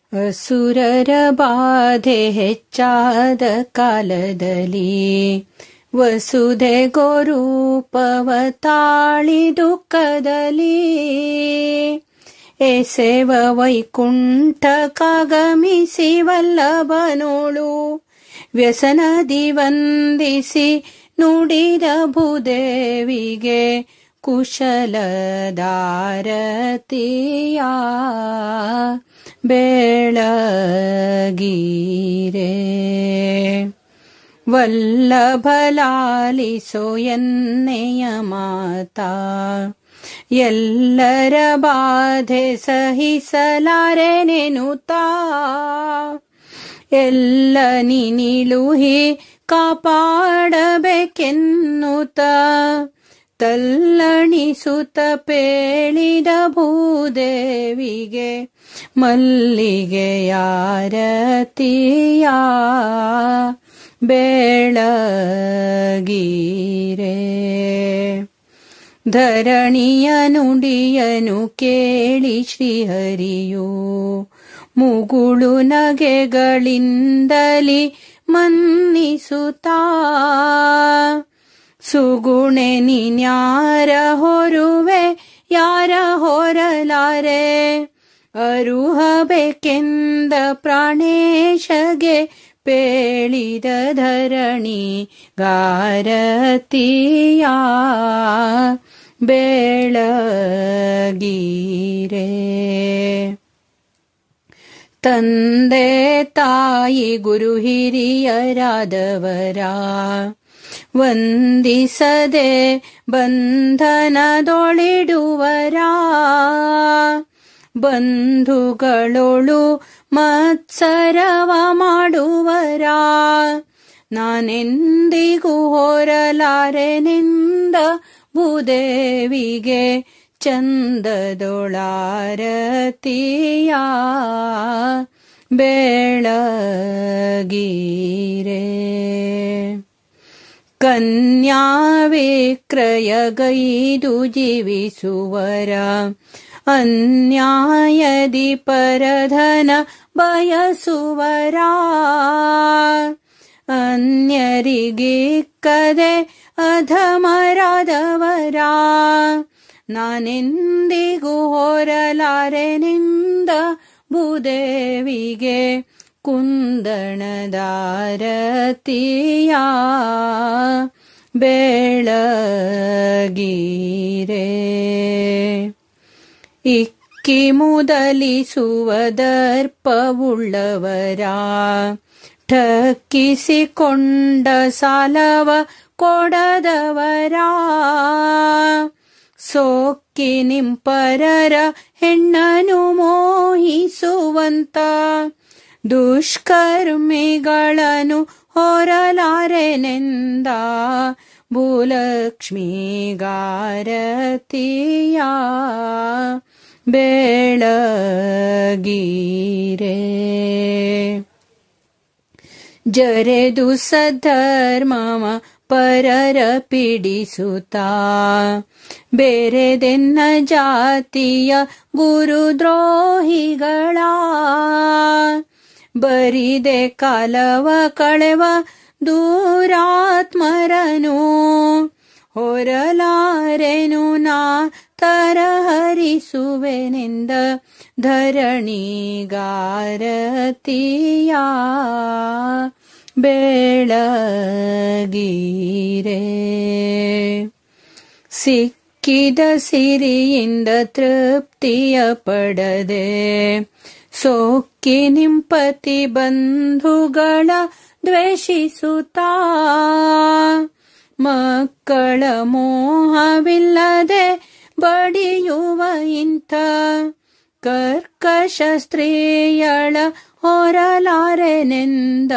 ಅಸುರರ ಬಾಧೆ ಹೆಚ್ಚಾದ ಕಾಲದಲ್ಲಿ ವಸುಧೆ ಗೋರೂಪವ ತಾಳಿ ದುಃಖದಲ್ಲಿ ಎಸೆವ ವೈಕುಂಠ ಕಾಗಮಿಸಿ ವಲ್ಲಭನೋಳು ವ್ಯಸನದಿ ವಂದಿಸಿ ನುಡಿದ ಭೂದೇವಿಗೆ ಕುಶಲದಾರತಿಯ ಬೆಳಗೀರೆ ವಲ್ಲಭಲಾಲಿಸೋ ಎನ್ನೆಯ ಮಾತಾ ಎಲ್ಲರ ಬಾಧೆ ಸಹಿಸಲಾರೆ ನೆನುತ್ತಾ ಎಲ್ಲ ನಿನಿಳುಹಿ ಕಾಪಾಡಬೇಕೆನ್ನುತ್ತ ತಲ್ಲಣಿಸುತ್ತ ಪೇಳಿದ ಭೂದೇವಿಗೆ ಮಲ್ಲಿಗೆಯಾರತಿಯ ಬೆಳಗೀರೆ ಧರಣಿಯ ನುಡಿಯನು ಕೇಳಿ ಶ್ರೀಹರಿಯು ಮುಗುಳು ನಗೆಗಳಿಂದಲಿ ಮನ್ನಿಸುತ್ತಾ ಸುಗುಣೆ ನೀನ್ಯಾರ ಹೊರುವೆ ಯಾರ ಹೊರಲಾರೆ ಅರುಹಬೇಕೆಂದ ಪ್ರಾಣೇಶಗೆ ಪೇಳಿದ ಧರಣಿ ಗಾರತಿಯ ಬೆಳಗೀರೆ ತಂದೆ ತಾಯಿ ಗುರು ಹಿರಿಯರಾದವರ ವಂದಿಸದೆ ಬಂಧನದೊಳಿಡುವರ ಬಂಧುಗಳೊಳು ಮತ್ಸರವ ಮಾಡುವರ ನಾನೆಂದಿಗೂ ಹೊರಲಾರೆನೆಂದ ಭೂದೇವಿಗೆ ಚಂದದೊಳಾರತಿಯ ಬೆಳಗೀರೆ ಕನ್ಯಾ ವಿಕ್ರಯಗೈದು ಜೀವಿಸುವರ ಅನ್ಯಾಯದಿ ಪರಧನ ಬಯಸುವರ ಅನ್ಯರಿಗಿಕ್ಕದೆ ಅಧಮರಾದವರ ನಾನೆಂದಿಗೂ ಹೊರಲಾರೆನಿಂದ ಭೂದೇವಿಗೆ ಕುಂದಣದಾರತಿಯ ಬೆಳಗೀರೆ ಇಕ್ಕಿ ಮುದಲಿಸುವ ದರ್ಪವುಳ್ಳವರ ಠಕ್ಕಿಸಿಕೊಂಡ ಸಾಲವ ಕೊಡದವರ ಸೋಕ್ಕಿ ನಿಂಪರರ ಹೆಣ್ಣನು ಮೋಹಿಸುವಂತ ದುಷ್ಕರ್ಮಿಗಳನ್ನು ಹೊರಲಾರೆನೆಂದ ಭೂಲಕ್ಷ್ಮಿಗಾರತಿಯ ಬೆಳಗೀರೆ ಜರೆದು ಸದ್ಧರ್ಮವ ಪರರ ಪಿಡಿಸುತ್ತಾ ಬೇರೆದೆನ್ನ ಜಾತಿಯ ಗುರುದ್ರೋಹಿಗಳ ಬರಿದೆ ಕಾಲವ ಕಳೆವ ದೂರಾತ್ಮರನು ಹೊರಲಾರೆನು ನಾ ತರಹರಿಸುವೆನೆಂದ ಧರಣಿಗಾರತಿಯ ಬೆಳಗೀರೆ ಸಿಕ್ಕಿದ ಸಿರಿಯಿಂದ ತೃಪ್ತಿಯ ಪಡದೆ ಸೋಕ್ಕಿ ನಿಂಪತಿ ಬಂಧುಗಳ ದ್ವೇಷಿಸುತ್ತಾ ಮಕ್ಕಳ ಮೋಹವಿಲ್ಲದೆ ಬಡಿಯುವ ಇಂಥ ಕರ್ಕಶ ಸ್ತ್ರೀಯಳ ಹೊರಲಾರೆನೆಂದ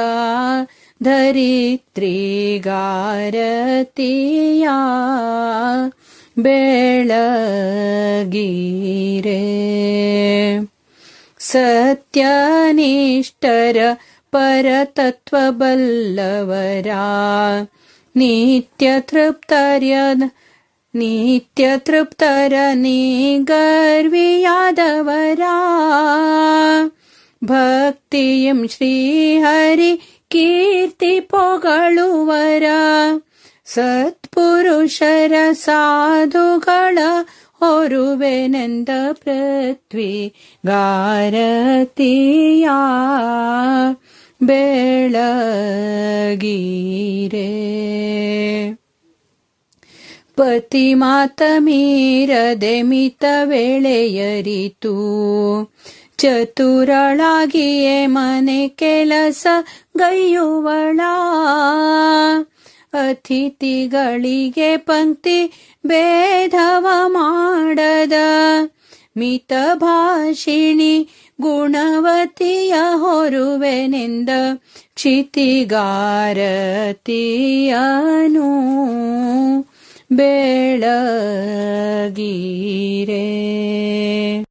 ಧರಿತ್ರಿಗಾರತಿಯ ಬೆಳಗೀರೆ ಸತ್ಯನಿಷ್ಠರ ಪರತತ್ವ ಬಲ್ಲವರ ನಿತ್ಯ ತೃಪ್ತರ್ಯ ನಿತ್ಯ ತೃಪ್ತರ ನೀಗರ್ವಿಯಾದವರ ಭಕ್ತಿಯಂ ಶ್ರೀಹರಿ ಕೀರ್ತಿ ಪೊಗಳುವರ ಸತ್ಪುರುಷರ ಸಾಧುಗಳ ಹೊರುವೆನೆಂದ ಪೃಥ್ವಿ ಗಾರತಿಯ ಬೆಳಗೀರೆ ಪತಿ ಮಾತ ಮೀರದೆ ಮಿತ ವೇಳೆಯರಿತು ಚತುರಳಾಗಿಯೇ ಮನೆ ಕೆಲಸ ಗೈಯುವಳ ಅತಿಥಿಗಳಿಗೆ ಪಂಕ್ತಿ ಭೇದವ ಮಾಡದ ಮಿತ ಭಾಷಿಣಿ ಗುಣವತಿಯ ಹೊರುವೆನೆಂದ ಕ್ಷಿತಿಗಾರತಿಯನು ಬೆಳಗೀರೆ